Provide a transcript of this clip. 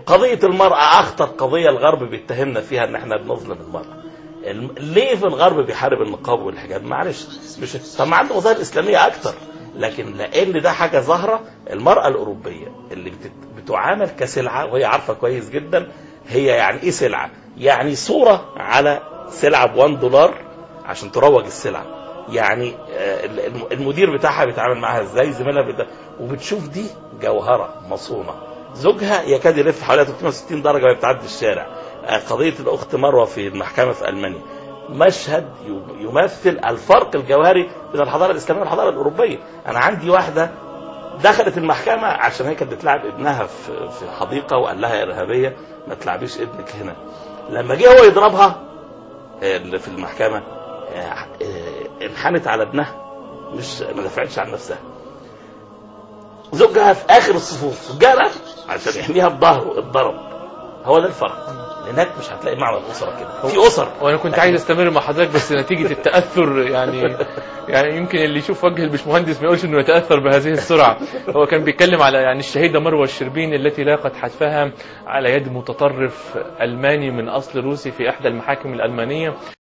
قضية المرأة أخطر قضية الغرب بيتهمنا فيها إن إحنا بنظلم المرأة. الم- ليه في الغرب بيحارب النقاب والحجاب؟ معلش مش طب ما عنده مظاهر إسلامية أكتر. لكن لأن ده حاجة ظاهرة المرأة الأوروبية اللي بتت- بتعامل كسلعة وهي عارفة كويس جدا هي يعني إيه سلعة؟ يعني صورة على سلعة ب 1 دولار عشان تروج السلعة. يعني آه، الم- المدير بتاعها بيتعامل معاها ازاي زميلها بتا... وبتشوف دي جوهرة مصونة زوجها يكاد يلف حوالي 360 درجة وهي بتعدي الشارع آه، قضية الأخت مروة في المحكمة في ألمانيا مشهد ي- يمثل الفرق الجوهري بين الحضارة الإسلامية والحضارة الأوروبية أنا عندي واحدة دخلت المحكمة عشان هي كانت بتلعب ابنها في في حديقة وقال لها يا إرهابية ما تلعبيش ابنك هنا لما جه هو يضربها آه، اللي في المحكمة آه، آه، انحنت على ابنها مش ما دفعتش عن نفسها زوجها في اخر الصفوف جرى عشان يحميها بظهره اتضرب هو ده الفرق هناك مش هتلاقي معنى الاسره كده في اسر وانا كنت عايز استمر مع حضرتك بس نتيجه التاثر يعني يعني يمكن اللي يشوف وجه البشمهندس ما يقولش انه يتاثر بهذه السرعه هو كان بيتكلم على يعني الشهيده مروه الشربين التي لاقت حتفها على يد متطرف الماني من اصل روسي في احدى المحاكم الالمانيه